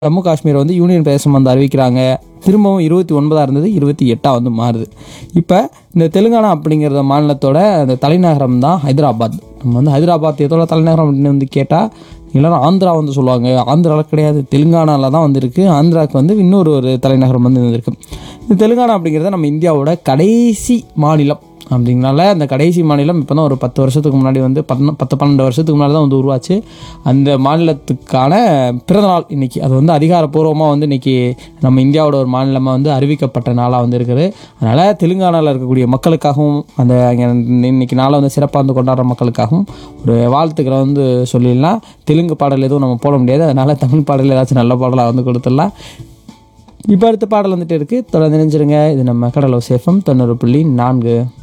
ஜம்மு காஷ்மீர் வந்து யூனியன் பிரதேசம் வந்து அறிவிக்கிறாங்க திரும்பவும் இருபத்தி ஒன்பதாக இருந்தது இருபத்தி எட்டாக வந்து மாறுது இப்போ இந்த தெலுங்கானா அப்படிங்கிற மாநிலத்தோட அந்த தலைநகரம் தான் ஹைதராபாத் நம்ம வந்து ஹைதராபாத் எதோட தலைநகரம் அப்படின்னு வந்து கேட்டால் எல்லாரும் ஆந்திரா வந்து சொல்லுவாங்க ஆந்திராவில் கிடையாது தெலுங்கானாவில் தான் வந்திருக்கு ஆந்திராவுக்கு வந்து இன்னொரு ஒரு தலைநகரம் வந்து இருந்திருக்கு இந்த தெலுங்கானா அப்படிங்கிறது நம்ம இந்தியாவோட கடைசி மாநிலம் அப்படிங்கனால அந்த கடைசி மாநிலம் இப்போ தான் ஒரு பத்து வருஷத்துக்கு முன்னாடி வந்து பன்ன பத்து பன்னெண்டு வருஷத்துக்கு முன்னாடி தான் வந்து உருவாச்சு அந்த மாநிலத்துக்கான பிறந்தநாள் இன்னைக்கு அது வந்து அதிகாரப்பூர்வமாக வந்து இன்னைக்கு நம்ம இந்தியாவோட ஒரு மாநிலமாக வந்து அறிவிக்கப்பட்ட நாளாக வந்து இருக்குது அதனால் தெலுங்கானாவில் இருக்கக்கூடிய மக்களுக்காகவும் அந்த அங்கே இன்னைக்கு நாளை வந்து சிறப்பாக வந்து கொண்டாடுற மக்களுக்காகவும் ஒரு வாழ்த்துக்களை வந்து சொல்லிடலாம் தெலுங்கு பாடல் எதுவும் நம்ம போட முடியாது அதனால் தமிழ் பாடல் ஏதாச்சும் நல்ல பாடலாக வந்து கொடுத்துடலாம் இப்போ அடுத்த பாடல் வந்துட்டு இருக்குது தொடர்ந்து நினைச்சிருங்க இது நம்ம கடலோ சேஃபம் தொண்ணூறு புள்ளி நான்கு